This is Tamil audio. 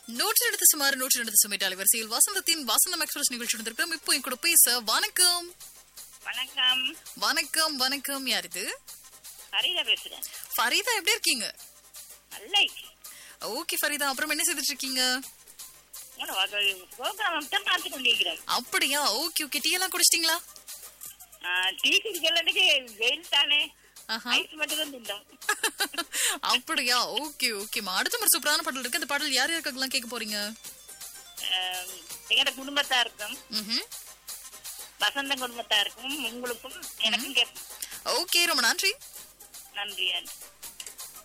நூற்றி எடுத்து சுமார் நூற்றி எடுத்து சுமைட்டு அலைவரிசையில் வசந்தத்தின் வசந்தம் எக்ஸ்பிரஸ் நிகழ்ச்சி நடந்திருக்கிறோம் இப்போ என் கூட பேச வணக்கம் வணக்கம் வணக்கம் வணக்கம் யார் இது ஹரிதா பேசுறேன் ஃபரீதா எப்படி இருக்கீங்க நல்ல ஓகே ஃபரீதா அப்புறம் என்ன செய்துட்டு இருக்கீங்க ப்ரோக்ராம் மட்டும் பார்த்து கொண்டிருக்கிறேன் அப்படியா ஓகே ஓகே டீ எல்லாம் குடிச்சிட்டீங்களா டீ குடிக்கிறதுக்கு வெயில் தானே ஆஹா. ஐஸ் மட்டும் தான் திண்டோம் அப்படியா ஓகே ஓகேமா அடுத்த ஒரு சூப்பரான பாடல் இருக்கு அந்த பாடல் யார் யாருக்கெல்லாம் கேட்க போறீங்க எங்கட குடும்பத்தா இருக்கும் ம்ஹும். வசந்த குடும்பத்தா இருக்கும் உங்களுக்கும் எனக்கும் கேட்போம் ஓகே ரொம்ப நன்றி நன்றி